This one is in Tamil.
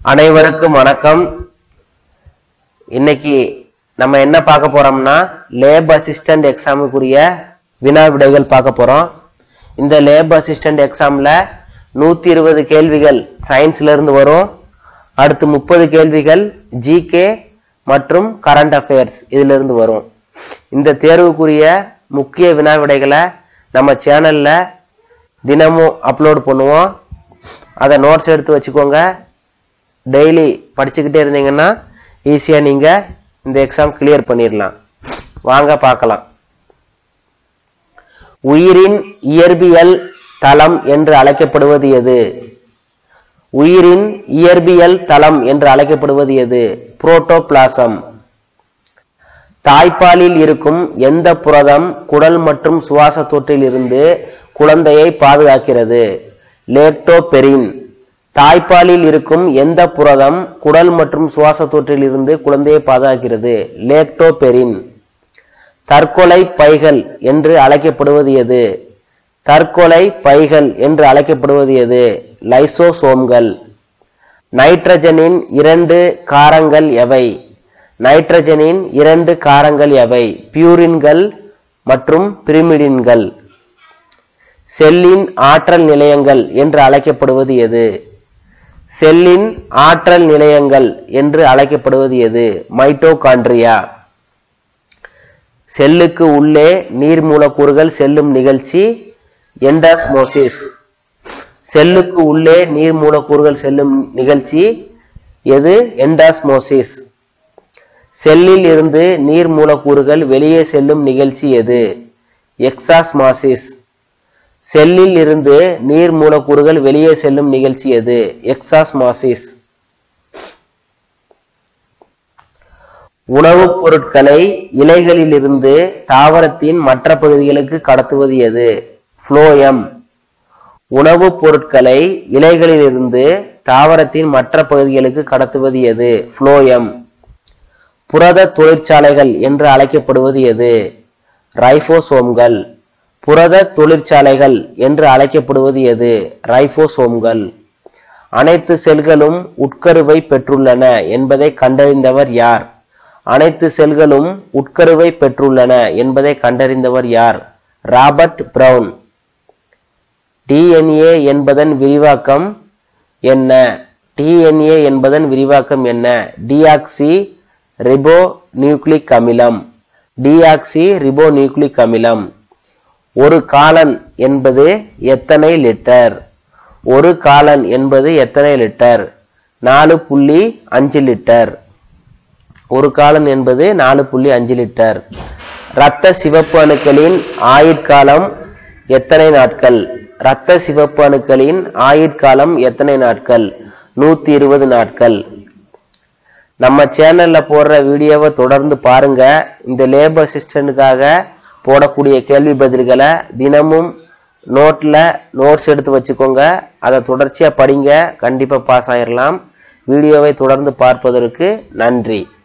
அனைவருக்கும் வணக்கம் இன்னைக்கு நம்ம என்ன பார்க்க போறோம்னா லேப் அசிஸ்டன்ட் எக்ஸாமுக்குரிய வினா விடைகள் பார்க்க போறோம் இந்த லேப் அசிஸ்டன்ட் எக்ஸாம்ல நூத்தி இருபது கேள்விகள் சயின்ஸ்ல இருந்து வரும் அடுத்து முப்பது கேள்விகள் ஜிகே மற்றும் கரண்ட் அஃபேர்ஸ் இதுல இருந்து வரும் இந்த தேர்வுக்குரிய முக்கிய வினா விடைகளை நம்ம சேனல்ல தினமும் அப்லோட் பண்ணுவோம் அதை நோட்ஸ் எடுத்து வச்சுக்கோங்க டெய்லி படிச்சுக்கிட்டே இருந்தீங்கன்னா ஈஸியாக நீங்கள் இந்த எக்ஸாம் கிளியர் பண்ணிடலாம் வாங்க பார்க்கலாம் உயிரின் இயற்பியல் தளம் என்று அழைக்கப்படுவது எது உயிரின் இயற்பியல் தளம் என்று அழைக்கப்படுவது எது புரோட்டோபிளாசம் தாய்ப்பாலில் இருக்கும் எந்த புரதம் குடல் மற்றும் சுவாச தொற்றில் இருந்து குழந்தையை பாதுகாக்கிறது லேக்டோபெரின் தாய்ப்பாலில் இருக்கும் எந்த புரதம் குடல் மற்றும் சுவாச தொற்றில் இருந்து குழந்தையை பாதுகாக்கிறது லேக்டோபெரின் தற்கொலை பைகள் என்று அழைக்கப்படுவது எது தற்கொலை பைகள் என்று அழைக்கப்படுவது எது லைசோசோம்கள் நைட்ரஜனின் இரண்டு காரங்கள் எவை நைட்ரஜனின் இரண்டு காரங்கள் எவை பியூரின்கள் மற்றும் பிரிமிடின்கள் செல்லின் ஆற்றல் நிலையங்கள் என்று அழைக்கப்படுவது எது செல்லின் ஆற்றல் நிலையங்கள் என்று அழைக்கப்படுவது எது மைட்டோகாண்ட்ரியா செல்லுக்கு உள்ளே நீர் மூலக்கூறுகள் செல்லும் நிகழ்ச்சி எண்டாஸ்மோசிஸ் செல்லுக்கு உள்ளே நீர் மூலக்கூறுகள் செல்லும் நிகழ்ச்சி எது எண்டாஸ்மோசிஸ் செல்லில் இருந்து நீர் மூலக்கூறுகள் வெளியே செல்லும் நிகழ்ச்சி எது எக்ஸாஸ்மாசிஸ் செல்லில் இருந்து நீர் மூலக்கூறுகள் வெளியே செல்லும் நிகழ்ச்சி எது எக்ஸாஸ்மாசிஸ் உணவுப் பொருட்களை இலைகளிலிருந்து தாவரத்தின் மற்ற பகுதிகளுக்கு கடத்துவது எது புளோயம் உணவுப் பொருட்களை இலைகளிலிருந்து தாவரத்தின் மற்ற பகுதிகளுக்கு கடத்துவது எது புளோயம் புரத தொழிற்சாலைகள் என்று அழைக்கப்படுவது எது ரைபோசோம்கள் புரத தொழிற்சாலைகள் என்று அழைக்கப்படுவது எது ரைபோசோம்கள் அனைத்து செல்களும் உட்கருவை பெற்றுள்ளன என்பதை கண்டறிந்தவர் யார் அனைத்து செல்களும் உட்கருவை பெற்றுள்ளன என்பதை கண்டறிந்தவர் யார் ராபர்ட் பிரவுன் டிஎன்ஏ என்பதன் விரிவாக்கம் என்ன டிஎன்ஏ என்பதன் விரிவாக்கம் என்ன டிஆக்சி ரிபோ நியூக்ளிக் அமிலம் டிஆக்சி ரிபோ நியூக்ளிக் அமிலம் ஒரு காலன் என்பது எத்தனை லிட்டர் ஒரு காலன் என்பது எத்தனை லிட்டர் நாலு புள்ளி அஞ்சு லிட்டர் ஒரு காலன் என்பது நாலு புள்ளி அஞ்சு லிட்டர் இரத்த சிவப்பு அணுக்களின் ஆயுட்காலம் எத்தனை நாட்கள் இரத்த சிவப்பு அணுக்களின் ஆயுட்காலம் எத்தனை நாட்கள் நூத்தி இருபது நாட்கள் நம்ம சேனல்ல போடுற வீடியோவை தொடர்ந்து பாருங்க இந்த லேபர் அசிஸ்டன்ட்டுக்காக போடக்கூடிய கேள்வி பதில்களை தினமும் நோட்ல நோட்ஸ் எடுத்து வச்சுக்கோங்க அதை தொடர்ச்சியா படிங்க கண்டிப்பா பாஸ் ஆயிடலாம் வீடியோவை தொடர்ந்து பார்ப்பதற்கு நன்றி